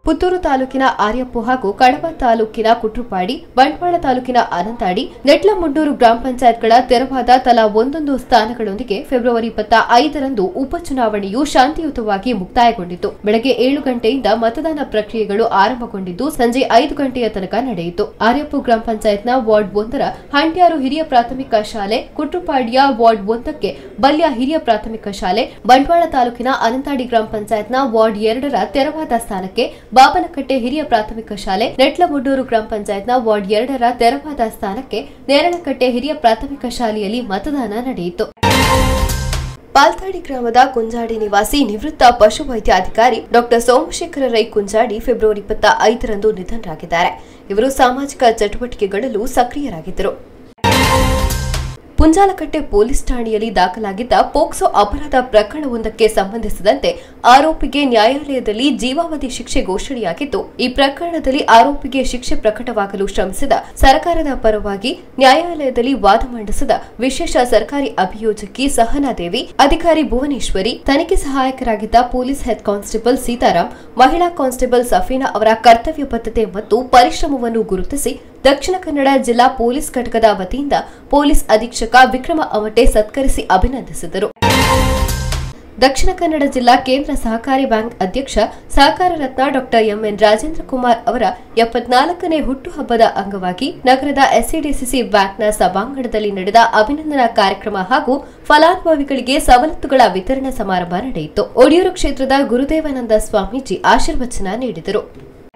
ಪುತ್ತೂರು ತಾಲೂಕಿನ ಆರ್ಯಪ್ಪು ಹಾಗೂ ಕಡಬ ತಾಲೂಕಿನ ಕುಟ್ರುಪಾಡಿ ಬಂಟ್ವಾಳ ತಾಲೂಕಿನ ಅನಂತಾಡಿ ನೆಟ್ಲಮುಂಡೂರು ಗ್ರಾಮ ಪಂಚಾಯತ್ಗಳ ತೆರವಾದ ತಲಾ ಒಂದೊಂದು ಸ್ಥಾನಗಳೊಂದಿಗೆ ಫೆಬ್ರವರಿ ಇಪ್ಪತ್ತ ಐದರಂದು ಉಪಚುನಾವಣೆಯು ಶಾಂತಿಯುತವಾಗಿ ಮುಕ್ತಾಯಗೊಂಡಿತು ಬೆಳಗ್ಗೆ ಏಳು ಗಂಟೆಯಿಂದ ಮತದಾನ ಪ್ರಕ್ರಿಯೆಗಳು ಆರಂಭಗೊಂಡಿದ್ದು ಸಂಜೆ ಐದು ಗಂಟೆಯ ತನಕ ನಡೆಯಿತು ಆರ್ಯಪ್ಪು ಗ್ರಾಮ ಪಂಚಾಯತ್ನ ವಾರ್ಡ್ ಒಂದರ ಹಂಟ್ಯಾರು ಹಿರಿಯ ಪ್ರಾಥಮಿಕ ಶಾಲೆ ಕುಟ್ರುಪಾಡಿಯ ವಾರ್ಡ್ ಒಂದಕ್ಕೆ ಬಲ್ಯ ಹಿರಿಯ ಪ್ರಾಥಮಿಕ ಶಾಲೆ ಬಂಟ್ವಾಳ ತಾಲೂಕಿನ ಅನಂತಾಡಿ ಗ್ರಾಮ ಪಂಚಾಯತ್ನ ವಾರ್ಡ್ ಎರಡರ ತೆರವಾದ ಸ್ಥಾನಕ್ಕೆ ಬಾಬನಕಟ್ಟೆ ಹಿರಿಯ ಪ್ರಾಥಮಿಕ ಶಾಲೆ ನೆಟ್ಲಮುಡ್ಡೂರು ಗ್ರಾಮ ಪಂಚಾಯತ್ನ ವಾರ್ಡ್ ಎರಡರ ತೆರವಾದ ಸ್ಥಾನಕ್ಕೆ ನೇರಳಕಟ್ಟೆ ಹಿರಿಯ ಪ್ರಾಥಮಿಕ ಶಾಲೆಯಲ್ಲಿ ಮತದಾನ ನಡೆಯಿತು ಪಾಲ್ತಾಡಿ ಗ್ರಾಮದ ಕುಂಜಾಡಿ ನಿವಾಸಿ ನಿವೃತ್ತ ಪಶುವೈದ್ಯಾಧಿಕಾರಿ ಡಾಕ್ಟರ್ ಸೋಮಶೇಖರ ರೈ ಕುಂಜಾಡಿ ಫೆಬ್ರವರಿ ಇಪ್ಪತ್ತ ಐದರಂದು ನಿಧನರಾಗಿದ್ದಾರೆ ಇವರು ಸಾಮಾಜಿಕ ಚಟುವಟಿಕೆಗಳಲ್ಲೂ ಸಕ್ರಿಯರಾಗಿದ್ದರು ಪುಂಜಾಲಕಟ್ಟೆ ಪೊಲೀಸ್ ಠಾಣೆಯಲ್ಲಿ ದಾಖಲಾಗಿದ್ದ ಪೋಕ್ಸೋ ಅಪರಾಧ ಪ್ರಕರಣವೊಂದಕ್ಕೆ ಸಂಬಂಧಿಸಿದಂತೆ ಆರೋಪಿಗೆ ನ್ಯಾಯಾಲಯದಲ್ಲಿ ಜೀವಾವಧಿ ಶಿಕ್ಷೆ ಘೋಷಣೆಯಾಗಿದ್ದು ಈ ಪ್ರಕರಣದಲ್ಲಿ ಆರೋಪಿಗೆ ಶಿಕ್ಷೆ ಪ್ರಕಟವಾಗಲು ಶ್ರಮಿಸಿದ ಸರ್ಕಾರದ ಪರವಾಗಿ ನ್ಯಾಯಾಲಯದಲ್ಲಿ ವಾದ ಮಂಡಿಸಿದ ವಿಶೇಷ ಸರ್ಕಾರಿ ಅಭಿಯೋಜಕಿ ಸಹನಾದೇವಿ ಅಧಿಕಾರಿ ಭುವನೇಶ್ವರಿ ತನಿಖೆ ಸಹಾಯಕರಾಗಿದ್ದ ಪೊಲೀಸ್ ಹೆಡ್ ಕಾನ್ಸ್ಟೇಬಲ್ ಸೀತಾರಾಂ ಮಹಿಳಾ ಕಾನ್ಸ್ಟೇಬಲ್ ಸಫೀನಾ ಅವರ ಕರ್ತವ್ಯ ಬದ್ಧತೆ ಮತ್ತು ಪರಿಶ್ರಮವನ್ನು ಗುರುತಿಸಿ ದಕ್ಷಿಣ ಕನ್ನಡ ಜಿಲ್ಲಾ ಪೊಲೀಸ್ ಘಟಕದ ವತಿಯಿಂದ ಪೊಲೀಸ್ ಅಧೀಕ್ಷಕ ವಿಕ್ರಮ ಅವಟೆ ಸತ್ಕರಿಸಿ ಅಭಿನಂದಿಸಿದರು ದಕ್ಷಿಣ ಕನ್ನಡ ಜಿಲ್ಲಾ ಕೇಂದ್ರ ಸಹಕಾರಿ ಬ್ಯಾಂಕ್ ಅಧ್ಯಕ್ಷ ಸಹಕಾರ ರತ್ನ ಡಾಕ್ಟರ್ ಎಂಎನ್ ರಾಜೇಂದ್ರ ಕುಮಾರ್ ಅವರ ಎಪ್ಪತ್ನಾಲ್ಕನೇ ಹುಟ್ಟುಹಬ್ಬದ ಅಂಗವಾಗಿ ನಗರದ ಎಸ್ಸಿಡಿಸಿಸಿ ಬ್ಯಾಂಕ್ನ ಸಭಾಂಗಣದಲ್ಲಿ ನಡೆದ ಅಭಿನಂದನಾ ಕಾರ್ಯಕ್ರಮ ಹಾಗೂ ಫಲಾನುಭವಿಗಳಿಗೆ ಸವಲತ್ತುಗಳ ವಿತರಣಾ ಸಮಾರಂಭ ನಡೆಯಿತು ಒಡಿಯೂರು ಕ್ಷೇತ್ರದ ಗುರುದೇವಾನಂದ ಸ್ವಾಮೀಜಿ ಆಶೀರ್ವಚನ ನೀಡಿದರು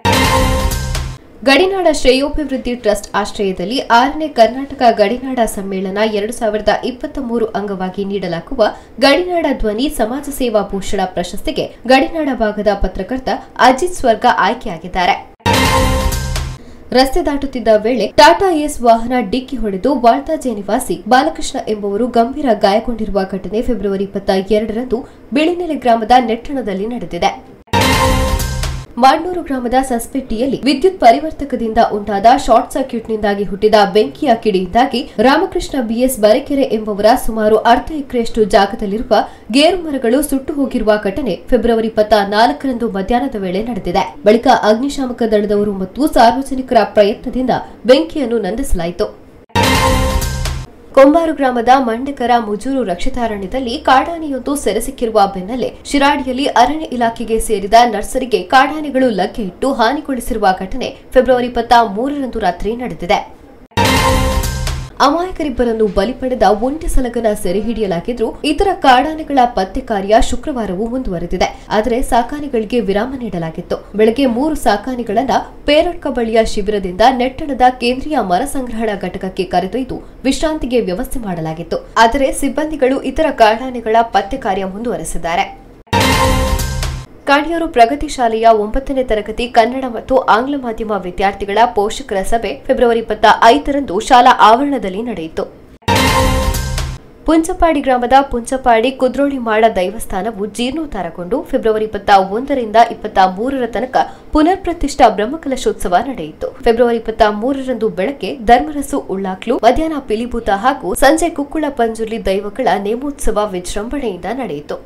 ಗಡಿನಾಡ ಶ್ರೇಯೋಭಿವೃದ್ಧಿ ಟ್ರಸ್ಟ್ ಆಶ್ರಯದಲ್ಲಿ ಆರನೇ ಕರ್ನಾಟಕ ಗಡಿನಾಡ ಸಮ್ಮೇಳನ ಎರಡು ಸಾವಿರದ ಇಪ್ಪತ್ತ ಮೂರು ಅಂಗವಾಗಿ ನೀಡಲಾಗುವ ಗಡಿನಾಡ ಧ್ವನಿ ಸಮಾಜ ಸೇವಾ ಭೂಷಣ ಪ್ರಶಸ್ತಿಗೆ ಗಡಿನಾಡ ಭಾಗದ ಪತ್ರಕರ್ತ ಅಜಿತ್ ಸ್ವರ್ಗ ಆಯ್ಕೆಯಾಗಿದ್ದಾರೆ ರಸ್ತೆ ದಾಟುತ್ತಿದ್ದ ವೇಳೆ ಟಾಟಾ ಏಸ್ ವಾಹನ ಡಿಕ್ಕಿ ಹೊಡೆದು ವಾಳ್ತಾಜೆ ನಿವಾಸಿ ಬಾಲಕೃಷ್ಣ ಎಂಬುವರು ಗಂಭೀರ ಗಾಯಗೊಂಡಿರುವ ಘಟನೆ ಫೆಬ್ರವರಿ ಇಪ್ಪತ್ತ ಎರಡರಂದು ಬಿಳಿನೆಲೆ ಗ್ರಾಮದ ನೆಟ್ಟಣದಲ್ಲಿ ನಡೆದಿದೆ ಮಾಡ್ನೂರು ಗ್ರಾಮದ ಸಸ್ಪೆಟ್ಟಿಯಲ್ಲಿ ವಿದ್ಯುತ್ ಪರಿವರ್ತಕದಿಂದ ಉಂಟಾದ ಶಾರ್ಟ್ ಸರ್ಕ್ಯೂಟ್ನಿಂದಾಗಿ ಹುಟ್ಟಿದ ಬೆಂಕಿಯ ಕಿಡಿಯಿಂದಾಗಿ ರಾಮಕೃಷ್ಣ ಬಿಎಸ್ ಬರೆಕೆರೆ ಎಂಬುವರ ಸುಮಾರು ಅರ್ಧ ಎಕರೆಯಷ್ಟು ಜಾಗದಲ್ಲಿರುವ ಗೇರು ಮರಗಳು ಸುಟ್ಟು ಹೋಗಿರುವ ಘಟನೆ ಫೆಬ್ರವರಿ ಇಪ್ಪತ್ತ ನಾಲ್ಕರಂದು ಮಧ್ಯಾಹ್ನದ ವೇಳೆ ನಡೆದಿದೆ ಬಳಿಕ ಅಗ್ನಿಶಾಮಕ ದಳದವರು ಮತ್ತು ಸಾರ್ವಜನಿಕರ ಪ್ರಯತ್ನದಿಂದ ಬೆಂಕಿಯನ್ನು ನಂದಿಸಲಾಯಿತು ಕೊಂಬಾರು ಗ್ರಾಮದ ಮಂಡಕರ ಮುಜೂರು ರಕ್ಷಿತಾರಣ್ಯದಲ್ಲಿ ಕಾಡಾನೆಯೊಂದು ಸೆರೆಸಿಕ್ಕಿರುವ ಬೆನ್ನಲ್ಲೇ ಶಿರಾಡಿಯಲ್ಲಿ ಅರಣ್ಯ ಇಲಾಖೆಗೆ ಸೇರಿದ ನರ್ಸರಿಗೆ ಕಾಡಾನೆಗಳು ಲಗ್ಗೆ ಇಟ್ಟು ಹಾನಿಗೊಳಿಸಿರುವ ಘಟನೆ ಫೆಬ್ರವರಿ ಇಪ್ಪತ್ತ ಮೂರರಂದು ರಾತ್ರಿ ನಡೆದಿದೆ ಅಮಾಯಕರಿಬ್ಬರನ್ನು ಬಲಿ ಪಡೆದ ಒಂಟಿ ಸಲಗನ ಸೆರೆ ಹಿಡಿಯಲಾಗಿದ್ರು ಇತರ ಕಾಡಾನೆಗಳ ಪತ್ತೆ ಕಾರ್ಯ ಶುಕ್ರವಾರವೂ ಮುಂದುವರೆದಿದೆ ಆದರೆ ಸಾಕಾನೆಗಳಿಗೆ ವಿರಾಮ ನೀಡಲಾಗಿತ್ತು ಬೆಳಗ್ಗೆ ಮೂರು ಸಾಕಾನೆಗಳನ್ನ ಪೇರಡ್ಕ ಬಳಿಯ ಶಿಬಿರದಿಂದ ನೆಟ್ಟಣದ ಕೇಂದ್ರೀಯ ಮರ ಸಂಗ್ರಹಣಾ ಘಟಕಕ್ಕೆ ಕರೆದೊಯ್ದು ವಿಶ್ರಾಂತಿಗೆ ವ್ಯವಸ್ಥೆ ಮಾಡಲಾಗಿತ್ತು ಆದರೆ ಸಿಬ್ಬಂದಿಗಳು ಇತರ ಕಾಡಾನೆಗಳ ಪತ್ತೆ ಕಾರ್ಯ ಮುಂದುವರೆಸಿದ್ದಾರೆ ಕಾಣಿಯೂರು ಪ್ರಗತಿ ಶಾಲೆಯ ಒಂಬತ್ತನೇ ತರಗತಿ ಕನ್ನಡ ಮತ್ತು ಆಂಗ್ಲ ಮಾಧ್ಯಮ ವಿದ್ಯಾರ್ಥಿಗಳ ಪೋಷಕರ ಸಭೆ ಫೆಬ್ರವರಿ ಇಪ್ಪತ್ತ ಐದರಂದು ಶಾಲಾ ಆವರಣದಲ್ಲಿ ನಡೆಯಿತು ಪುಂಚಪಾಡಿ ಗ್ರಾಮದ ಪುಂಚಪಾಡಿ ಕುದ್ರೋಳಿ ಮಾಡ ದೈವಸ್ಥಾನವು ಜೀರ್ಣೋದ್ಧಾರಗೊಂಡು ಫೆಬ್ರವರಿ ಇಪ್ಪತ್ತ ಒಂದರಿಂದ ಇಪ್ಪತ್ತ ಮೂರರ ತನಕ ಪುನರ್ ಪ್ರತಿಷ್ಠಾ ಬ್ರಹ್ಮಕಲಶೋತ್ಸವ ನಡೆಯಿತು ಫೆಬ್ರವರಿ ಇಪ್ಪತ್ತ ಮೂರರಂದು ಬೆಳಗ್ಗೆ ಧರ್ಮರಸು ಉಳ್ಳಾಕ್ಲು ಮಧ್ಯಾಹ್ನ ಪಿಲಿಭೂತ ಹಾಗೂ ಸಂಜೆ ಕುಕ್ಕುಳ ಪಂಜುರ್ಲಿ ದೈವಗಳ ನೇಮೋತ್ಸವ ವಿಜೃಂಭಣೆಯಿಂದ ನಡೆಯಿತು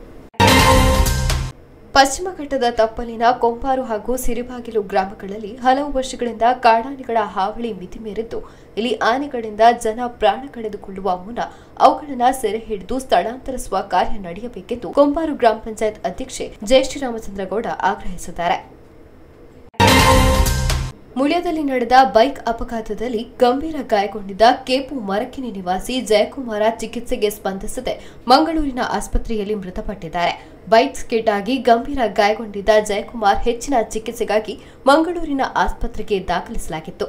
ಪಶ್ಚಿಮ ಘಟ್ಟದ ತಪ್ಪಲಿನ ಕೊಂಪಾರು ಹಾಗೂ ಸಿರಿಬಾಗಿಲು ಗ್ರಾಮಗಳಲ್ಲಿ ಹಲವು ವರ್ಷಗಳಿಂದ ಕಾಡಾನೆಗಳ ಹಾವಳಿ ಮಿತಿಮೀರಿದ್ದು ಇಲ್ಲಿ ಆನೆಗಳಿಂದ ಜನ ಪ್ರಾಣ ಕಳೆದುಕೊಳ್ಳುವ ಮುನ್ನ ಅವುಗಳನ್ನು ಸೆರೆ ಹಿಡಿದು ಸ್ಥಳಾಂತರಿಸುವ ಕಾರ್ಯ ನಡೆಯಬೇಕೆಂದು ಕೊಂಪಾರು ಗ್ರಾಮ ಪಂಚಾಯತ್ ಅಧ್ಯಕ್ಷೆ ಜಯಶ್ರೀರಾಮಚಂದ್ರಗೌಡ ಆಗ್ರಹಿಸಿದ್ದಾರೆ ಮುಳ್ಯದಲ್ಲಿ ನಡೆದ ಬೈಕ್ ಅಪಘಾತದಲ್ಲಿ ಗಂಭೀರ ಗಾಯಗೊಂಡಿದ್ದ ಕೇಪು ಮರಕಿನಿ ನಿವಾಸಿ ಜಯಕುಮಾರ ಚಿಕಿತ್ಸೆಗೆ ಸ್ಪಂದಿಸದೆ ಮಂಗಳೂರಿನ ಆಸ್ಪತ್ರೆಯಲ್ಲಿ ಮೃತಪಟ್ಟಿದ್ದಾರೆ ಬೈಕ್ ಸ್ಕಿಡ್ ಆಗಿ ಗಂಭೀರ ಗಾಯಗೊಂಡಿದ್ದ ಜಯಕುಮಾರ್ ಹೆಚ್ಚಿನ ಚಿಕಿತ್ಸೆಗಾಗಿ ಮಂಗಳೂರಿನ ಆಸ್ಪತ್ರೆಗೆ ದಾಖಲಿಸಲಾಗಿತ್ತು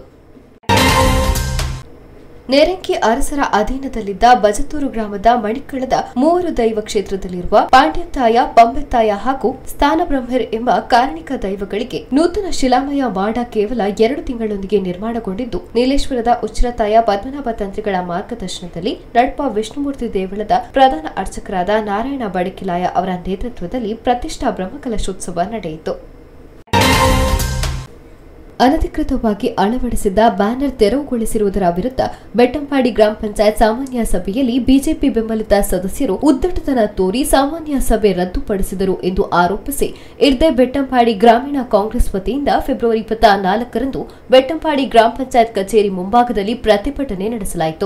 ನೇರಂಕಿ ಅರಸರ ಅಧೀನದಲ್ಲಿದ್ದ ಬಜತೂರು ಗ್ರಾಮದ ಮಣಿಕಳದ ಮೂವರು ದೈವ ಕ್ಷೇತ್ರದಲ್ಲಿರುವ ಪಾಂಡ್ಯತಾಯ ಪಂಬೆತ್ತಾಯ ಹಾಗೂ ಸ್ಥಾನಬ್ರಹ್ಮರ್ ಎಂಬ ಕಾರಣಿಕ ದೈವಗಳಿಗೆ ನೂತನ ಶಿಲಾಮಯ ಮಾಡ ಕೇವಲ ಎರಡು ತಿಂಗಳೊಂದಿಗೆ ನಿರ್ಮಾಣಗೊಂಡಿದ್ದು ನೀಲೇಶ್ವರದ ಉಚ್ಚಿರತಾಯ ಪದ್ಮನಾಭ ತಂತ್ರಿಗಳ ಮಾರ್ಗದರ್ಶನದಲ್ಲಿ ನಡ್ಪ ವಿಷ್ಣುಮೂರ್ತಿ ದೇವಳದ ಪ್ರಧಾನ ಅರ್ಚಕರಾದ ನಾರಾಯಣ ಬಡಕಿಲಾಯ ಅವರ ನೇತೃತ್ವದಲ್ಲಿ ಪ್ರತಿಷ್ಠಾ ಬ್ರಹ್ಮಕಲಶೋತ್ಸವ ನಡೆಯಿತು ಅನಧಿಕೃತವಾಗಿ ಅಳವಡಿಸಿದ್ದ ಬ್ಯಾನರ್ ತೆರವುಗೊಳಿಸಿರುವುದರ ವಿರುದ್ಧ ಬೆಟ್ಟಂಪಾಡಿ ಗ್ರಾಮ ಪಂಚಾಯತ್ ಸಾಮಾನ್ಯ ಸಭೆಯಲ್ಲಿ ಬಿಜೆಪಿ ಬೆಂಬಲಿತ ಸದಸ್ಯರು ಉದ್ದಟತನ ತೋರಿ ಸಾಮಾನ್ಯ ಸಭೆ ರದ್ದುಪಡಿಸಿದರು ಎಂದು ಆರೋಪಿಸಿ ಇರ್ದೆ ಬೆಟ್ಟಂಪಾಡಿ ಗ್ರಾಮೀಣ ಕಾಂಗ್ರೆಸ್ ವತಿಯಿಂದ ಫೆಬ್ರವರಿ ಇಪ್ಪತ್ತ ನಾಲ್ಕರಂದು ಬೆಟ್ಟಂಪಾಡಿ ಗ್ರಾಮ ಪಂಚಾಯತ್ ಕಚೇರಿ ಮುಂಭಾಗದಲ್ಲಿ ಪ್ರತಿಭಟನೆ ನಡೆಸಲಾಯಿತು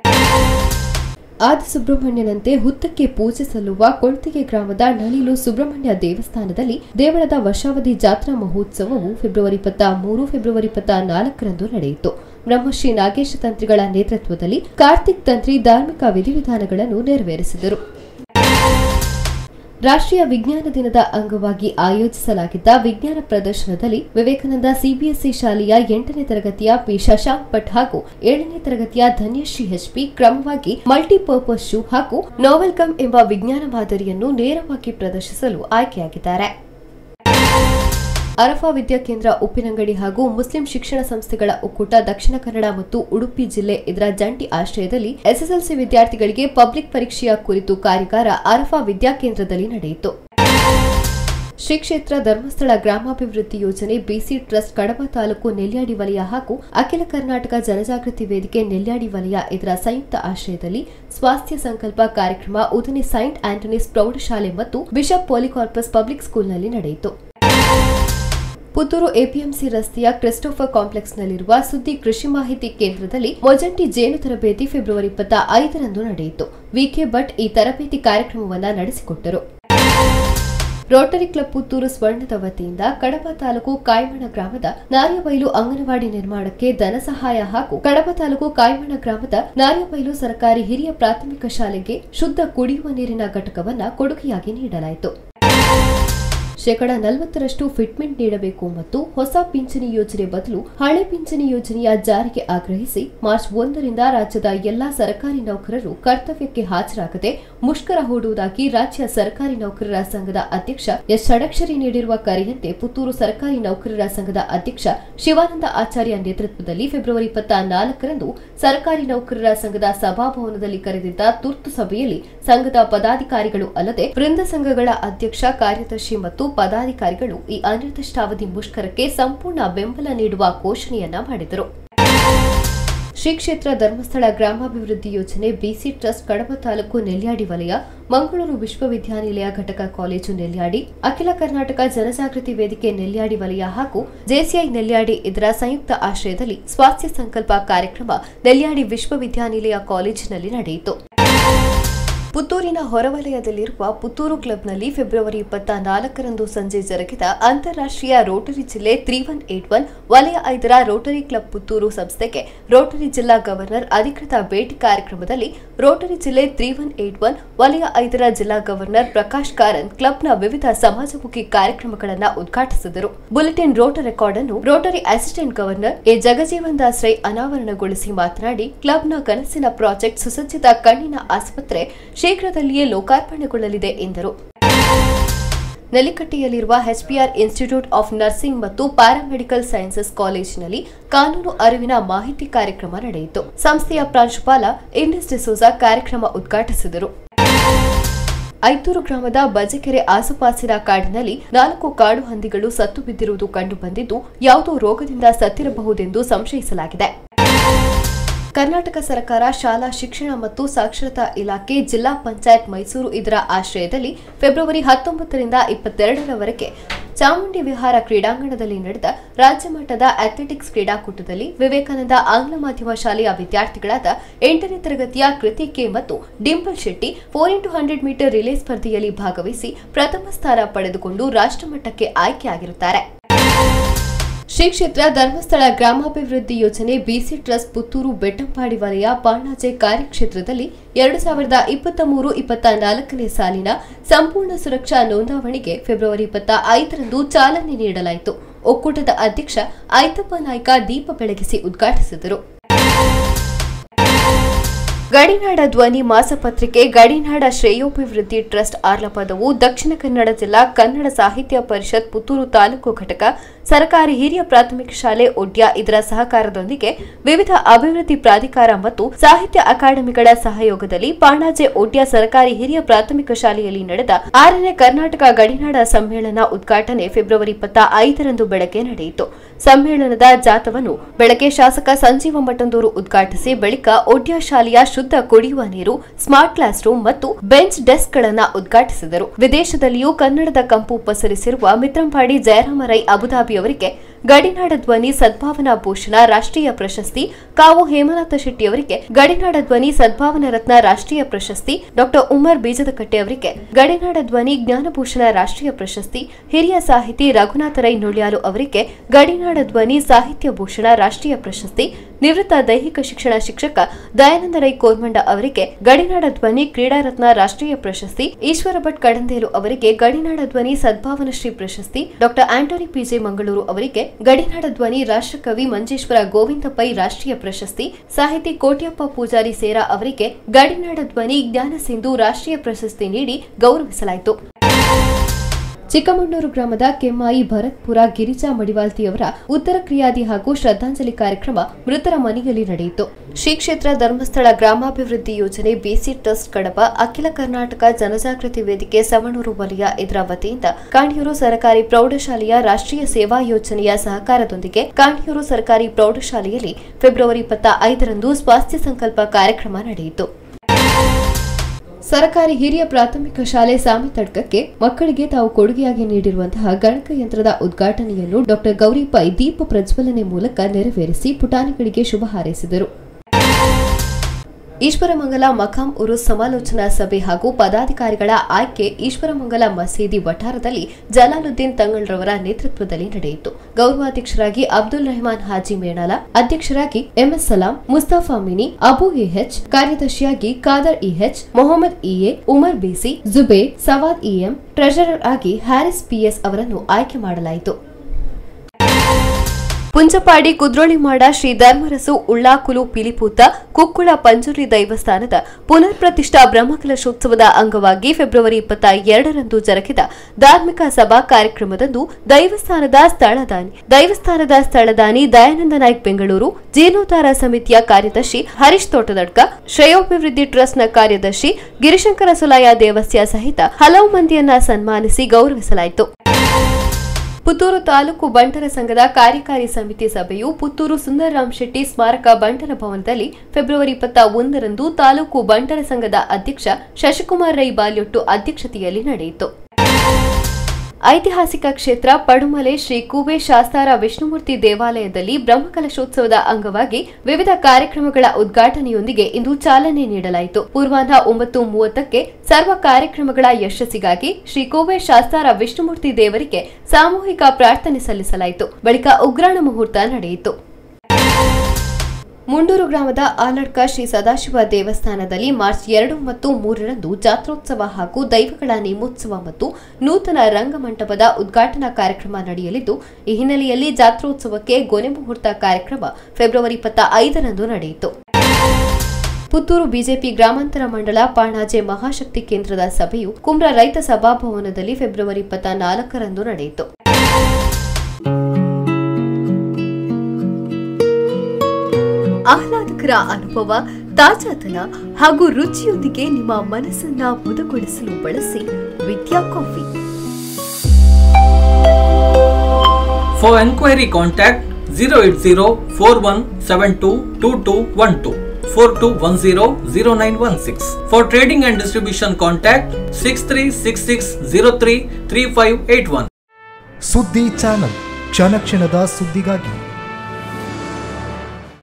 ಆದಿ ಸುಬ್ರಹ್ಮಣ್ಯನಂತೆ ಹುತ್ತಕ್ಕೆ ಪೂಜೆ ಸಲ್ಲುವ ಕೊಳ್ತಿಗೆ ಗ್ರಾಮದ ನಳಿಲು ಸುಬ್ರಹ್ಮಣ್ಯ ದೇವಸ್ಥಾನದಲ್ಲಿ ದೇವಳದ ವರ್ಷಾವಧಿ ಜಾತ್ರಾ ಮಹೋತ್ಸವವು ಫೆಬ್ರವರಿ ಇಪ್ಪತ್ತ ಮೂರು ಫೆಬ್ರವರಿ ಇಪ್ಪತ್ತ ನಾಲ್ಕರಂದು ನಡೆಯಿತು ಬ್ರಹ್ಮಶ್ರೀ ನಾಗೇಶ ತಂತ್ರಿಗಳ ನೇತೃತ್ವದಲ್ಲಿ ಕಾರ್ತಿಕ್ ತಂತ್ರಿ ಧಾರ್ಮಿಕ ವಿಧಿವಿಧಾನಗಳನ್ನು ನೆರವೇರಿಸಿದರು ರಾಷ್ಟ್ರೀಯ ವಿಜ್ಞಾನ ದಿನದ ಅಂಗವಾಗಿ ಆಯೋಜಿಸಲಾಗಿದ್ದ ವಿಜ್ಞಾನ ಪ್ರದರ್ಶನದಲ್ಲಿ ವಿವೇಕಾನಂದ ಸಿಬಿಎಸ್ಇ ಶಾಲೆಯ ಎಂಟನೇ ತರಗತಿಯ ಪಿ ಶಶಾಂಕ್ ಭಟ್ ಹಾಗೂ ಏಳನೇ ತರಗತಿಯ ಧನ್ಯಶ್ರೀ ಎಚ್ಪಿ ಕ್ರಮವಾಗಿ ಮಲ್ಟಿಪರ್ಪಸ್ ಶೂ ಹಾಗೂ ನೋವೆಲ್ ಗಮ್ ಎಂಬ ವಿಜ್ಞಾನ ಮಾದರಿಯನ್ನು ನೇರವಾಗಿ ಪ್ರದರ್ಶಿಸಲು ಆಯ್ಕೆಯಾಗಿದ್ದಾರೆ ಅರಫಾ ವಿದ್ಯಾಕೇಂದ್ರ ಉಪ್ಪಿನಂಗಡಿ ಹಾಗೂ ಮುಸ್ಲಿಂ ಶಿಕ್ಷಣ ಸಂಸ್ಥೆಗಳ ಒಕ್ಕೂಟ ದಕ್ಷಿಣ ಕನ್ನಡ ಮತ್ತು ಉಡುಪಿ ಜಿಲ್ಲೆ ಇದರ ಜಂಟಿ ಆಶ್ರಯದಲ್ಲಿ ಎಸ್ಎಸ್ಎಲ್ಸಿ ವಿದ್ಯಾರ್ಥಿಗಳಿಗೆ ಪಬ್ಲಿಕ್ ಪರೀಕ್ಷೆಯ ಕುರಿತು ಕಾರ್ಯಾಗಾರ ಅರಫಾ ವಿದ್ಯಾಕೇಂದ್ರದಲ್ಲಿ ನಡೆಯಿತು ಶ್ರೀ ಕ್ಷೇತ್ರ ಧರ್ಮಸ್ಥಳ ಗ್ರಾಮಾಭಿವೃದ್ಧಿ ಯೋಜನೆ ಬಿಸಿ ಟ್ರಸ್ಟ್ ಕಡಬ ತಾಲೂಕು ನೆಲ್ಯಾಡಿ ವಲಯ ಹಾಗೂ ಅಖಿಲ ಕರ್ನಾಟಕ ಜನಜಾಗೃತಿ ವೇದಿಕೆ ನೆಲ್ಯಾಡಿ ವಲಯ ಇದರ ಸಂಯುಕ್ತ ಆಶ್ರಯದಲ್ಲಿ ಸ್ವಾಸ್ಥ್ಯ ಸಂಕಲ್ಪ ಕಾರ್ಯಕ್ರಮ ಉದನಿ ಸೈಂಟ್ ಆಂಟೋನಿಸ್ ಪ್ರೌಢಶಾಲೆ ಮತ್ತು ಬಿಷಪ್ ಪೋಲಿಕಾರ್ಪಸ್ ಪಬ್ಲಿಕ್ ಸ್ಕೂಲ್ನಲ್ಲಿ ನಡೆಯಿತು ಪುತ್ತೂರು ಎಪಿಎಂಸಿ ರಸ್ತೆಯ ಕ್ರಿಸ್ಟೋಫರ್ ಕಾಂಪ್ಲೆಕ್ಸ್ನಲ್ಲಿರುವ ಸುದ್ದಿ ಕೃಷಿ ಮಾಹಿತಿ ಕೇಂದ್ರದಲ್ಲಿ ಮೊಜಂಟಿ ಜೇನು ತರಬೇತಿ ಫೆಬ್ರವರಿ ಇಪ್ಪತ್ತ ಐದರಂದು ನಡೆಯಿತು ವಿಕೆ ಭಟ್ ಈ ತರಬೇತಿ ಕಾರ್ಯಕ್ರಮವನ್ನು ನಡೆಸಿಕೊಟ್ಟರು ರೋಟರಿ ಕ್ಲಬ್ ಪುತ್ತೂರು ಸ್ವರ್ಣದ ವತಿಯಿಂದ ಕಡಬ ತಾಲೂಕು ಕಾಯ್ಮಣ ಗ್ರಾಮದ ನಾರ್ಯಬೈಲು ಅಂಗನವಾಡಿ ನಿರ್ಮಾಣಕ್ಕೆ ಧನ ಸಹಾಯ ಹಾಗೂ ಕಡಬ ತಾಲೂಕು ಕಾಯ್ಮಣ ಗ್ರಾಮದ ನಾರ್ಯಬೈಲು ಸರ್ಕಾರಿ ಹಿರಿಯ ಪ್ರಾಥಮಿಕ ಶಾಲೆಗೆ ಶುದ್ಧ ಕುಡಿಯುವ ನೀರಿನ ಘಟಕವನ್ನು ಕೊಡುಗೆಯಾಗಿ ನೀಡಲಾಯಿತು ಶೇಕಡ ನಲವತ್ತರಷ್ಟು ಫಿಟ್ಮೆಂಟ್ ನೀಡಬೇಕು ಮತ್ತು ಹೊಸ ಪಿಂಚಣಿ ಯೋಜನೆ ಬದಲು ಹಳೆ ಪಿಂಚಣಿ ಯೋಜನೆಯ ಜಾರಿಗೆ ಆಗ್ರಹಿಸಿ ಮಾರ್ಚ್ ಒಂದರಿಂದ ರಾಜ್ಯದ ಎಲ್ಲಾ ಸರ್ಕಾರಿ ನೌಕರರು ಕರ್ತವ್ಯಕ್ಕೆ ಹಾಜರಾಗದೆ ಮುಷ್ಕರ ಹೂಡುವುದಾಗಿ ರಾಜ್ಯ ಸರ್ಕಾರಿ ನೌಕರರ ಸಂಘದ ಅಧ್ಯಕ್ಷ ಎಸ್ ಷಡಕ್ಷರಿ ನೀಡಿರುವ ಕರೆಯಂತೆ ಪುತ್ತೂರು ಸರ್ಕಾರಿ ನೌಕರರ ಸಂಘದ ಅಧ್ಯಕ್ಷ ಶಿವಾನಂದ ಆಚಾರ್ಯ ನೇತೃತ್ವದಲ್ಲಿ ಫೆಬ್ರವರಿ ಇಪ್ಪತ್ತ ನಾಲ್ಕರಂದು ಸರ್ಕಾರಿ ನೌಕರರ ಸಂಘದ ಸಭಾಭವನದಲ್ಲಿ ಕರೆದಿದ್ದ ತುರ್ತು ಸಭೆಯಲ್ಲಿ ಸಂಘದ ಪದಾಧಿಕಾರಿಗಳು ಅಲ್ಲದೆ ವೃಂದ ಸಂಘಗಳ ಅಧ್ಯಕ್ಷ ಕಾರ್ಯದರ್ಶಿ ಮತ್ತು ಪದಾಧಿಕಾರಿಗಳು ಈ ಅನಿರ್ದಿಷ್ಟಾವಧಿ ಮುಷ್ಕರಕ್ಕೆ ಸಂಪೂರ್ಣ ಬೆಂಬಲ ನೀಡುವ ಘೋಷಣೆಯನ್ನ ಮಾಡಿದರು ಶ್ರೀ ಕ್ಷೇತ್ರ ಧರ್ಮಸ್ಥಳ ಗ್ರಾಮಾಭಿವೃದ್ಧಿ ಯೋಜನೆ ಬಿಸಿ ಟ್ರಸ್ಟ್ ಕಡಬ ತಾಲೂಕು ನೆಲ್ಯಾಡಿ ವಲಯ ಮಂಗಳೂರು ವಿಶ್ವವಿದ್ಯಾನಿಲಯ ಘಟಕ ಕಾಲೇಜು ನೆಲ್ಯಾಡಿ ಅಖಿಲ ಕರ್ನಾಟಕ ಜನಜಾಗೃತಿ ವೇದಿಕೆ ನೆಲ್ಯಾಡಿ ವಲಯ ಹಾಗೂ ಜೆಸಿಐ ನೆಲ್ಯಾಡಿ ಇದರ ಸಂಯುಕ್ತ ಆಶ್ರಯದಲ್ಲಿ ಸ್ವಾಸ್ಥ್ಯ ಸಂಕಲ್ಪ ಕಾರ್ಯಕ್ರಮ ನೆಲ್ಯಾಡಿ ವಿಶ್ವವಿದ್ಯಾನಿಲಯ ಕಾಲೇಜಿನಲ್ಲಿ ನಡೆಯಿತು ಪುತ್ತೂರಿನ ಹೊರವಲಯದಲ್ಲಿರುವ ಪುತ್ತೂರು ಕ್ಲಬ್ನಲ್ಲಿ ಫೆಬ್ರವರಿ ಇಪ್ಪತ್ತ ನಾಲ್ಕರಂದು ಸಂಜೆ ಜರುಗಿದ ಅಂತಾರಾಷ್ಟ್ರೀಯ ರೋಟರಿ ಜಿಲ್ಲೆ ತ್ರೀ ಒನ್ ಏಟ್ ಒನ್ ವಲಯ ಐದರ ರೋಟರಿ ಕ್ಲಬ್ ಪುತ್ತೂರು ಸಂಸ್ಥೆಗೆ ರೋಟರಿ ಜಿಲ್ಲಾ ಗವರ್ನರ್ ಅಧಿಕೃತ ಭೇಟಿ ಕಾರ್ಯಕ್ರಮದಲ್ಲಿ ರೋಟರಿ ಜಿಲ್ಲೆ ತ್ರೀ ಒನ್ ಏಟ್ ಒನ್ ವಲಯ ಐದರ ಜಿಲ್ಲಾ ಗವರ್ನರ್ ಪ್ರಕಾಶ್ ಕಾರನ್ ಕ್ಲಬ್ನ ವಿವಿಧ ಸಮಾಜಮುಖಿ ಕಾರ್ಯಕ್ರಮಗಳನ್ನು ಉದ್ಘಾಟಿಸಿದರು ಬುಲೆಟಿನ್ ರೋಟ ರೆಕಾರ್ಡ್ ಅನ್ನು Rotary assistant governor A Jagajeevan Das Rai ಅನಾವರಣಗೊಳಿಸಿ ಮಾತನಾಡಿ ಕ್ಲಬ್ನ ಕನಸಿನ ಪ್ರಾಜೆಕ್ಟ್ ಸುಸಜ್ಜಿತ ಕಣ್ಣಿನ ಆಸ್ಪತ್ರೆ ಶೀಘ್ರದಲ್ಲಿಯೇ ಲೋಕಾರ್ಪಣೆಗೊಳ್ಳಲಿದೆ ಎಂದರು ನೆಲಿಕಟ್ಟೆಯಲ್ಲಿರುವ ಎಚ್ಪಿಆರ್ ಇನ್ಸ್ಟಿಟ್ಯೂಟ್ ಆಫ್ ನರ್ಸಿಂಗ್ ಮತ್ತು ಪ್ಯಾರಾಮೆಡಿಕಲ್ ಸೈನ್ಸಸ್ ಕಾಲೇಜಿನಲ್ಲಿ ಕಾನೂನು ಅರಿವಿನ ಮಾಹಿತಿ ಕಾರ್ಯಕ್ರಮ ನಡೆಯಿತು ಸಂಸ್ಥೆಯ ಪ್ರಾಂಶುಪಾಲ ಇಂಡಿಸ್ ಡಿಸೋಜಾ ಕಾರ್ಯಕ್ರಮ ಉದ್ಘಾಟಿಸಿದರು ಐತೂರು ಗ್ರಾಮದ ಬಜಕೆರೆ ಆಸುಪಾಸಿನ ಕಾಡಿನಲ್ಲಿ ನಾಲ್ಕು ಕಾಡು ಹಂದಿಗಳು ಸತ್ತು ಬಿದ್ದಿರುವುದು ಕಂಡುಬಂದಿದ್ದು ಯಾವುದೋ ರೋಗದಿಂದ ಸತ್ತಿರಬಹುದೆಂದು ಸಂಶಯಿಸಲಾಗಿದೆ ಕರ್ನಾಟಕ ಸರ್ಕಾರ ಶಾಲಾ ಶಿಕ್ಷಣ ಮತ್ತು ಸಾಕ್ಷರತಾ ಇಲಾಖೆ ಜಿಲ್ಲಾ ಪಂಚಾಯತ್ ಮೈಸೂರು ಇದರ ಆಶ್ರಯದಲ್ಲಿ ಫೆಬ್ರವರಿ ಹತ್ತೊಂಬತ್ತರಿಂದ ಇಪ್ಪತ್ತೆರಡರವರೆಗೆ ಚಾಮುಂಡಿ ವಿಹಾರ ಕ್ರೀಡಾಂಗಣದಲ್ಲಿ ನಡೆದ ರಾಜ್ಯ ಮಟ್ಟದ ಅಥ್ಲೆಟಿಕ್ಸ್ ಕ್ರೀಡಾಕೂಟದಲ್ಲಿ ವಿವೇಕಾನಂದ ಆಂಗ್ಲ ಮಾಧ್ಯಮ ಶಾಲೆಯ ವಿದ್ಯಾರ್ಥಿಗಳಾದ ಎಂಟನೇ ತರಗತಿಯ ಕೃತಿಕೆ ಮತ್ತು Dimple Shetty four into hundred metre relay ಸ್ಪರ್ಧೆಯಲ್ಲಿ ಭಾಗವಹಿಸಿ ಪ್ರಥಮ ಸ್ಥಾನ ಪಡೆದುಕೊಂಡು ರಾಷ್ಟ್ರಮಟ್ಟಕ್ಕೆ ಆಯ್ಕೆಯಾಗಿರುತ್ತಾರೆ ಶ್ರೀ ಕ್ಷೇತ್ರ ಧರ್ಮಸ್ಥಳ ಗ್ರಾಮಾಭಿವೃದ್ಧಿ ಯೋಜನೆ ಬಿಸಿ ಟ್ರಸ್ಟ್ ಪುತ್ತೂರು ಬೆಟ್ಟಂಪಾಡಿ ವಲಯ ಪಾಣಾಜೆ ಕಾರ್ಯಕ್ಷೇತ್ರದಲ್ಲಿ ಎರಡು ಸಾವಿರದ ಇಪ್ಪತ್ತ ಮೂರು ಇಪ್ಪತ್ತ ನಾಲ್ಕನೇ ಸಾಲಿನ ಸಂಪೂರ್ಣ ಸುರಕ್ಷಾ ನೋಂದಾವಣಿಗೆ ಫೆಬ್ರವರಿ ಇಪ್ಪತ್ತ ಐದರಂದು ಚಾಲನೆ ನೀಡಲಾಯಿತು ಒಕ್ಕೂಟದ ಅಧ್ಯಕ್ಷ ಐತಪ್ಪ ನಾಯ್ಕ ದೀಪ ಬೆಳಗಿಸಿ ಉದ್ಘಾಟಿಸಿದರು ಗಡಿನಾಡ ಧ್ವನಿ ಮಾಸಪತ್ರಿಕೆ ಗಡಿನಾಡ ಶ್ರೇಯೋಭಿವೃದ್ಧಿ ಟ್ರಸ್ಟ್ ಆರ್ಲಪದವು ದಕ್ಷಿಣ ಕನ್ನಡ ಜಿಲ್ಲಾ ಕನ್ನಡ ಸಾಹಿತ್ಯ ಪರಿಷತ್ ಪುತ್ತೂರು ತಾಲೂಕು ಘಟಕ ಸರ್ಕಾರಿ ಹಿರಿಯ ಪ್ರಾಥಮಿಕ ಶಾಲೆ ಒಡ್ಯ ಇದರ ಸಹಕಾರದೊಂದಿಗೆ ವಿವಿಧ ಅಭಿವೃದ್ಧಿ ಪ್ರಾಧಿಕಾರ ಮತ್ತು ಸಾಹಿತ್ಯ ಅಕಾಡೆಮಿಗಳ ಸಹಯೋಗದಲ್ಲಿ ಪಾಣಾಜೆ ಒಡ್ಯ ಸರ್ಕಾರಿ ಹಿರಿಯ ಪ್ರಾಥಮಿಕ ಶಾಲೆಯಲ್ಲಿ ನಡೆದ ಆರನೇ ಕರ್ನಾಟಕ ಗಡಿನಾಡ ಸಮ್ಮೇಳನ ಉದ್ಘಾಟನೆ ಫೆಬ್ರವರಿ ಇಪ್ಪತ್ತ ಐದರಂದು ಬೆಳಗ್ಗೆ ನಡೆಯಿತು ಸಮ್ಮೇಳನದ ಜಾಥವನ್ನು ಬೆಳಗ್ಗೆ ಶಾಸಕ ಸಂಜೀವ ಮಠಂದೂರು ಉದ್ಘಾಟಿಸಿ ಬಳಿಕ ಒಡ್ಯ ಶಾಲೆಯ ಶುದ್ಧ ಕುಡಿಯುವ ನೀರು ಸ್ಮಾರ್ಟ್ ಕ್ಲಾಸ್ ರೂಮ್ ಮತ್ತು ಬೆಂಚ್ ಡೆಸ್ಕ್ಗಳನ್ನು ಉದ್ಘಾಟಿಸಿದರು ವಿದೇಶದಲ್ಲಿಯೂ ಕನ್ನಡದ ಕಂಪು ಪಸರಿಸಿರುವ ಮಿತ್ರಂಪಾಡಿ ಜಯರಾಮರೈ ಅಬುದಾಬಿ ಅವರಿಗೆ ಗಡಿನಾಡ ಧ್ವನಿ ಸದ್ಭಾವನಾ ಭೂಷಣ ರಾಷ್ಟ್ರೀಯ ಪ್ರಶಸ್ತಿ ಕಾವು ಹೇಮನಾಥ ಶೆಟ್ಟಿ ಅವರಿಗೆ ಗಡಿನಾಡ ಧ್ವನಿ ಸದ್ಭಾವನಾ ರತ್ನ ರಾಷ್ಟ್ರೀಯ ಪ್ರಶಸ್ತಿ ಡಾಕ್ಟರ್ ಉಮರ್ ಬೀಜದಕಟ್ಟೆ ಅವರಿಗೆ ಗಡಿನಾಡ ಧ್ವನಿ ಜ್ಞಾನಭೂಷಣ ರಾಷ್ಟ್ರೀಯ ಪ್ರಶಸ್ತಿ ಹಿರಿಯ ಸಾಹಿತಿ ರಘುನಾಥ ರೈ ನುಳ್ಯಾಲು ಅವರಿಗೆ ಗಡಿನಾಡ ಧ್ವನಿ ಸಾಹಿತ್ಯ ಭೂಷಣ ರಾಷ್ಟ್ರೀಯ ಪ್ರಶಸ್ತಿ ನಿವೃತ್ತ ದೈಹಿಕ ಶಿಕ್ಷಣ ಶಿಕ್ಷಕ ದಯಾನಂದ ರೈ ಕೋರ್ಮಂಡ ಅವರಿಗೆ ಗಡಿನಾಡ ಧ್ವನಿ ಕ್ರೀಡಾ ರತ್ನ ರಾಷ್ಟ್ರೀಯ ಪ್ರಶಸ್ತಿ ಈಶ್ವರ ಭಟ್ ಕಡಂದೇಲು ಅವರಿಗೆ ಗಡಿನಾಡ ಧ್ವನಿ ಸದ್ಭಾವನ ಶ್ರೀ ಪ್ರಶಸ್ತಿ ಡಾಕ್ಟರ್ ಆಂಟೋನಿ ಪಿಜೆ ಮಂಗಳೂರು ಅವರಿಗೆ ಗಡಿನಾಡ ಧ್ವನಿ ರಾಷ್ಟ್ರಕವಿ ಮಂಜೇಶ್ವರ ಗೋವಿಂದ ಪೈ ರಾಷ್ಟ್ರೀಯ ಪ್ರಶಸ್ತಿ ಸಾಹಿತಿ ಕೋಟ್ಯಪ್ಪ ಪೂಜಾರಿ ಸೇರಾ ಅವರಿಗೆ ಗಡಿನಾಡ ಧ್ವನಿ ಜ್ಞಾನ ಸಿಂಧು ರಾಷ್ಟ್ರೀಯ ಪ್ರಶಸ್ತಿ ನೀಡಿ ಗೌರವಿಸಲಾಯಿತು ಚಿಕ್ಕಮಣ್ಣೂರು ಗ್ರಾಮದ ಕೆಮ್ಮಾಯಿ ಭರತ್ಪುರ ಗಿರಿಜಾ ಮಡಿವಾಲ್ತಿಯವರ ಉತ್ತರ ಕ್ರಿಯಾದಿ ಹಾಗೂ ಶ್ರದ್ಧಾಂಜಲಿ ಕಾರ್ಯಕ್ರಮ ಮೃತರ ಮನೆಯಲ್ಲಿ ನಡೆಯಿತು ಶ್ರೀ ಕ್ಷೇತ್ರ ಧರ್ಮಸ್ಥಳ ಗ್ರಾಮಾಭಿವೃದ್ಧಿ ಯೋಜನೆ ಬಿಸಿ ಟ್ರಸ್ಟ್ ಕಡಪ ಅಖಿಲ ಕರ್ನಾಟಕ ಜನಜಾಗೃತಿ ವೇದಿಕೆ ಸವಣೂರು ವಲಯ ಇದರ ವತಿಯಿಂದ ಕಾಣಿಯೂರು ಸರ್ಕಾರಿ ಪ್ರೌಢಶಾಲೆಯ ರಾಷ್ಟ್ರೀಯ ಸೇವಾ ಯೋಜನೆಯ ಸಹಕಾರದೊಂದಿಗೆ ಕಾಣಿಯೂರು ಸರ್ಕಾರಿ ಪ್ರೌಢಶಾಲೆಯಲ್ಲಿ ಫೆಬ್ರವರಿ ಇಪ್ಪತ್ತ ಐದರಂದು ಸ್ವಾಸ್ಥ್ಯ ಸಂಕಲ್ಪ ಕಾರ್ಯಕ್ರಮ ನಡೆಯಿತು ಸರ್ಕಾರಿ ಹಿರಿಯ ಪ್ರಾಥಮಿಕ ಶಾಲೆ ಸಾಮಿತಡ್ಕಕ್ಕೆ ಮಕ್ಕಳಿಗೆ ತಾವು ಕೊಡುಗೆಯಾಗಿ ನೀಡಿರುವಂತಹ ಗಣಕಯಂತ್ರದ ಉದ್ಘಾಟನೆಯನ್ನು ಡಾಕ್ಟರ್ ಗೌರಿ ಪೈ ದೀಪ ಪ್ರಜ್ವಲನೆ ಮೂಲಕ ನೆರವೇರಿಸಿ ಪುಟಾಣಿಗಳಿಗೆ ಶುಭ ಹಾರೈಸಿದರು ಈಶ್ವರಮಂಗಲ ಮಖಾಂ ಉರುಸ್ ಸಮಾಲೋಚನಾ ಸಭೆ ಹಾಗೂ ಪದಾಧಿಕಾರಿಗಳ ಆಯ್ಕೆ ಈಶ್ವರಮಂಗಲ ಮಸೀದಿ ವಠಾರದಲ್ಲಿ ಜಲಾಲುದ್ದೀನ್ ತಂಗಳ್ರವರ ನೇತೃತ್ವದಲ್ಲಿ ನಡೆಯಿತು ಗೌರವಾಧ್ಯಕ್ಷರಾಗಿ ಅಬ್ದುಲ್ ರೆಹಮಾನ್ ಹಾಜಿ ಮೇಣಾಲ ಅಧ್ಯಕ್ಷರಾಗಿ ಎಂಎಸ್ ಸಲಾಂ ಮುಸ್ತಫಾ ಮಿನಿ ಅಬು ಇಹೆಚ್ ಕಾರ್ಯದರ್ಶಿಯಾಗಿ Khader EH Mohammed EA Umar BC Zubair Sawad EM treasurer ಆಗಿ ಹ್ಯಾರಿಸ್ ಪಿಎಸ್ ಅವರನ್ನು ಆಯ್ಕೆ ಮಾಡಲಾಯಿತು ಪುಂಜಪಾಡಿ ಕುದ್ರೋಳಿಮಾಡ ಶ್ರೀ ಧರ್ಮರಸು ಉಳ್ಳಾಕುಲು ಪಿಲಿಪೂತ ಕುಕ್ಕುಳ ಪಂಜುರಿ ದೈವಸ್ಥಾನದ ಪುನರ್ ಪ್ರತಿಷ್ಠಾ ಬ್ರಹ್ಮಕಲಶೋತ್ಸವದ ಅಂಗವಾಗಿ ಫೆಬ್ರವರಿ ಇಪ್ಪತ್ತ ಎರಡರಂದು ಜರುಗಿದ ಧಾರ್ಮಿಕ ಸಭಾ ಕಾರ್ಯಕ್ರಮದಂದು ದೈವಸ್ಥಾನದ ಸ್ಥಳದಾನಿ ದೈವಸ್ಥಾನದ ಸ್ಥಳದಾನಿ ದಯಾನಂದ ನಾಯ್ಕ್ ಬೆಂಗಳೂರು ಜೀರ್ಣೋದ್ಧಾರ ಸಮಿತಿಯ ಕಾರ್ಯದರ್ಶಿ ಹರೀಶ್ ತೋಟದಡ್ಕ ಶ್ರೇಯೋಭಿವೃದ್ಧಿ ಟ್ರಸ್ಟ್ನ ಕಾರ್ಯದರ್ಶಿ ಗಿರಿಶಂಕರ ಸುಲಾಯ ದೇವಸ್ಯ ಸಹಿತ ಹಲವು ಮಂದಿಯನ್ನ ಸನ್ಮಾನಿಸಿ ಗೌರವಿಸಲಾಯಿತು ಪುತ್ತೂರು ತಾಲೂಕು ಬಂಟರ ಸಂಘದ ಕಾರ್ಯಕಾರಿ ಸಮಿತಿ ಸಭೆಯು ಪುತ್ತೂರು ಸುಂದರರಾಮ್ ಶೆಟ್ಟಿ ಸ್ಮಾರಕ ಬಂಟರ ಭವನದಲ್ಲಿ ಫೆಬ್ರವರಿ ಇಪ್ಪತ್ತ ಒಂದರಂದು ತಾಲೂಕು ಬಂಟರ ಸಂಘದ ಅಧ್ಯಕ್ಷ ಶಶಿಕುಮಾರ್ ರೈ ಬಾಲ್ಯೊಟ್ಟು ಅಧ್ಯಕ್ಷತೆಯಲ್ಲಿ ನಡೆಯಿತು ಐತಿಹಾಸಿಕ ಕ್ಷೇತ್ರ ಪಡುಮಲೆ ಶ್ರೀ ಕೂಬೆ ಶಾಸ್ತಾರ ವಿಷ್ಣುಮೂರ್ತಿ ದೇವಾಲಯದಲ್ಲಿ ಬ್ರಹ್ಮಕಲಶೋತ್ಸವದ ಅಂಗವಾಗಿ ವಿವಿಧ ಕಾರ್ಯಕ್ರಮಗಳ ಉದ್ಘಾಟನೆಯೊಂದಿಗೆ ಇಂದು ಚಾಲನೆ ನೀಡಲಾಯಿತು ಪೂರ್ವಾಹ್ನ ಒಂಬತ್ತು ಮೂವತ್ತಕ್ಕೆ ಸರ್ವ ಕಾರ್ಯಕ್ರಮಗಳ ಯಶಸ್ಸಿಗಾಗಿ ಶ್ರೀ ಕೂಬೆ ಶಾಸ್ತಾರ ವಿಷ್ಣುಮೂರ್ತಿ ದೇವರಿಗೆ ಸಾಮೂಹಿಕ ಪ್ರಾರ್ಥನೆ ಸಲ್ಲಿಸಲಾಯಿತು ಬಳಿಕ ಉಗ್ರಾಣ ಮುಹೂರ್ತ ನಡೆಯಿತು ಮುಂಡೂರು ಗ್ರಾಮದ ಆಲಡ್ಕ ಶ್ರೀ ಸದಾಶಿವ ದೇವಸ್ಥಾನದಲ್ಲಿ ಮಾರ್ಚ್ ಎರಡು ಮತ್ತು ಮೂರರಂದು ಜಾತ್ರೋತ್ಸವ ಹಾಗೂ ದೈವಗಳ ನೇಮೋತ್ಸವ ಮತ್ತು ನೂತನ ರಂಗಮಂಟಪದ ಉದ್ಘಾಟನಾ ಕಾರ್ಯಕ್ರಮ ನಡೆಯಲಿದ್ದು ಈ ಹಿನ್ನೆಲೆಯಲ್ಲಿ ಜಾತ್ರೋತ್ಸವಕ್ಕೆ ಗೊನೆ ಮುಹೂರ್ತ ಕಾರ್ಯಕ್ರಮ ಫೆಬ್ರವರಿ ಇಪ್ಪತ್ತ ಐದರಂದು ನಡೆಯಿತು ಪುತ್ತೂರು ಬಿಜೆಪಿ ಗ್ರಾಮಾಂತರ ಮಂಡಳ ಪಾಣಾಜೆ ಮಹಾಶಕ್ತಿ ಕೇಂದ್ರದ ಸಭೆಯು ಕುಮ್ರ ರೈತ ಸಭಾಭವನದಲ್ಲಿ ಫೆಬ್ರವರಿ ಇಪ್ಪತ್ತ ನಾಲ್ಕರಂದು ನಡೆಯಿತು ಆಹ್ಲಾದಕರ ಅನುಭವ ತಾಜಾತನ ಹಾಗೂ ರುಚಿಯೊಂದಿಗೆ ನಿಮ್ಮ ಮನಸ್ಸನ್ನ ಮುದಗೊಳಿಸಲು ಬಳಸಿ Vidya coffee For enquiry contact 080 4172 2212 4210 For trading and distribution contact 6366033581. ಸುದ್ದಿ ಚಾನಲ್ ಕ್ಷಣ ಕ್ಷಣದ ಸುದ್ದಿಗಾಗಿ